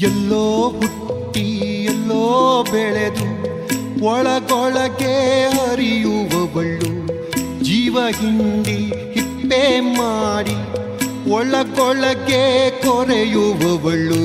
ಎಲ್ಲೋ ಹುಟ್ಟಿ ಎಲ್ಲೋ ಬೆಳೆದು ಒಳಗೊಳಗೆ ಹರಿಯುವವಳು ಜೀವ ಹಿಂಡಿ ಹಿಪ್ಪೆ ಮಾಡಿ ಒಳಗೊಳಗೆ ಕೊರೆಯುವವಳು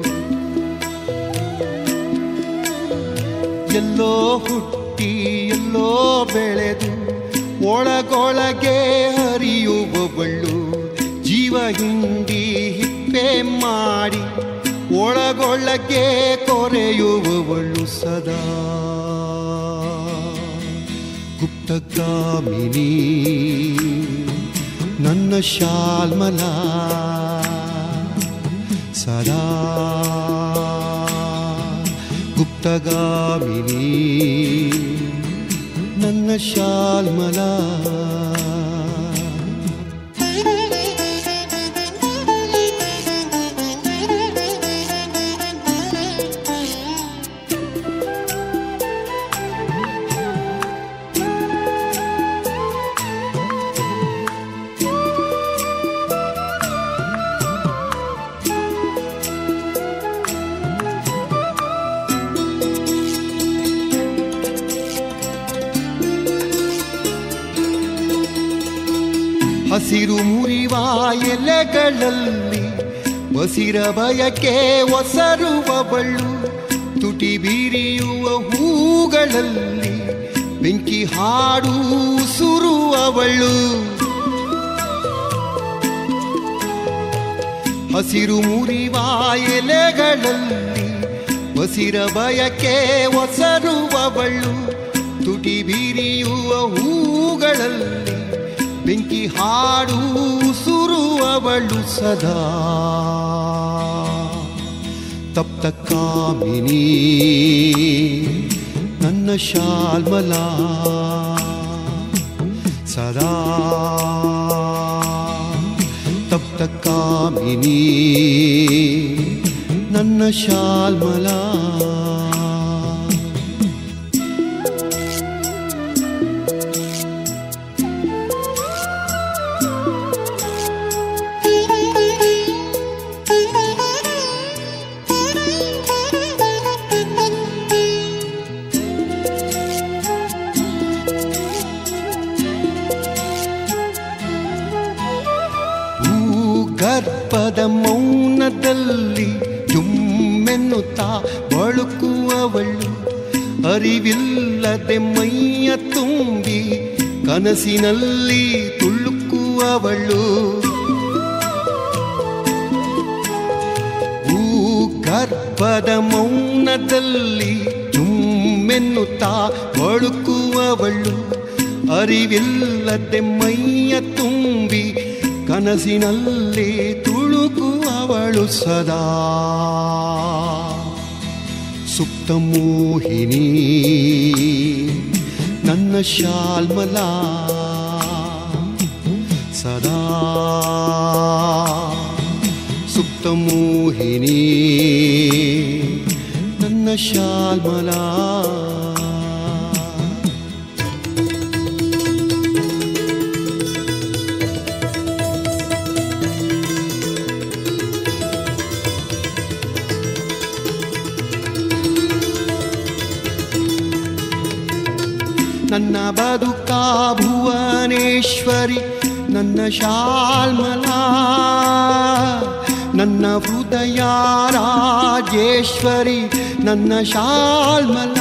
ಎಲ್ಲೋ ಹುಟ್ಟಿ ಎಲ್ಲೋ ಬೆಳೆದು ಒಳಗೊಳಗೆ ಹರಿಯುವವಳು ಜೀವ ಹಿಂಡಿ ಹಿಪ್ಪೆ ಮಾಡಿ ಒಳಗೊಳಗೆ ಕೊರೆಯುವವಳು ಸದಾ ಗುಪ್ತಗಾಮಿನಿ ನನ್ನ ಶಾಲ್ಮಲ ಸದಾ ಗುಪ್ತಗಾಮಿನಿ ನನ್ನ ಶಾಲ್ಮಲ ಹಸಿರು ಮುರಿವ ಎಲೆಗಳಲ್ಲಿ ಬಸಿರ ಬಯಕೆ ಒಸರುವವಳು ತುಟಿ ಬೀರಿಯುವ ಹೂಗಳಲ್ಲಿ ಬೆಂಕಿ ಹಾಡು ಸುರುವವಳು ಹಸಿರು ಮುರಿವ ಎಲೆಗಳಲ್ಲಿ ಬಸಿರ ಬಯಕೆ ಒಸರುವವಳು ತುಟಿ ಬೀರಿಯುವ ಹೂಗಳಲ್ಲಿ ಬೆಂಕಿ ಹಾಡು ಸುರುವವಳು ಸದಾ ತಪ್ತ ಕಾಮಿನಿ ನನ್ನ ಶಾಲ್ಮಲ ಸದಾ ತಪ್ತ ಕಾಮಿನಿ ನನ್ನ ಶಾಲ್ಮಲ ಭೂಗರ್ಭದ ಮೌನದಲ್ಲಿ ಜುಮ್ಮೆನ್ನುತ್ತಾ ಬಳುಕುವವಳು ಅರಿವಿಲ್ಲದೆ ಮೈಯ ತುಂಬಿ ಕನಸಿನಲ್ಲಿ ತುಳುಕುವವಳು ಭೂಗರ್ಭದ ಮೌನದಲ್ಲಿ ಜುಮ್ಮೆನ್ನುತ್ತಾ ಬಳುಕುವವಳು ಅರಿವಿಲ್ಲದೆ ಮೈಯ ತುಂಬಿ ಕನಸಿನಲ್ಲಿ ತುಳುಕುವವಳು ಸದಾ ಸುಪ್ತ ಮೋಹಿನಿ ನನ್ನ ಶಾಲ್ಮಲ ಸದಾ ಸುಪ್ತ ಮೋಹಿನಿ ನನ್ನ ಶಾಲ್ಮಲ ನನ್ನ ಬದುಕ ಭುವನೇಶ್ವರಿ ನನ್ನ ಶಾಲ್ಮಲ ನನ್ನ ಹೃದಯ ರಾಜೇಶ್ವರಿ ನನ್ನ ಶಾಲ್ಮಲ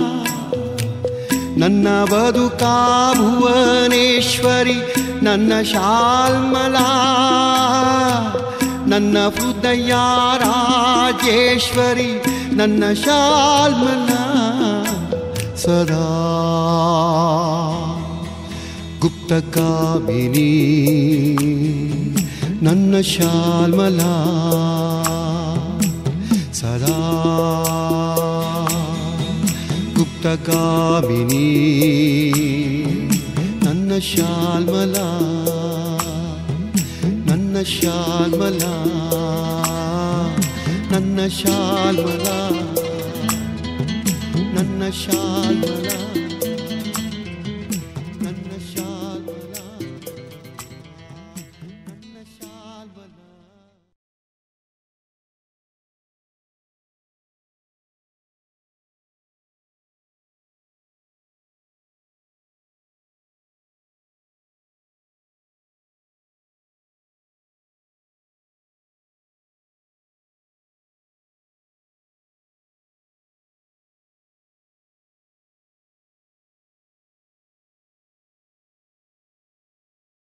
ನನ್ನ ಬದುಕ ಭುವನೇಶ್ವರಿ ನನ್ನ ಶಾಲ್ಮಲ ನನ್ನ ಹೃದಯ ರಾಜೇಶ್ವರಿ ನನ್ನ ಶಾಲ್ಮಲ ಸದಾ ಗುಪ್ತಗಾಮಿನಿ ನನ್ನ ಶಾಲ್ಮಲ ಸದಾ ಗುಪ್ತಗಾಮಿನಿ ನನ್ನ ಶಾಲ್ಮಲ ನನ್ನ ಶಾಲ್ಮಲ ನನ್ನ ಶಾಲ್ಮಲ ನನ್ನ ಶಾಲ್ಮಲ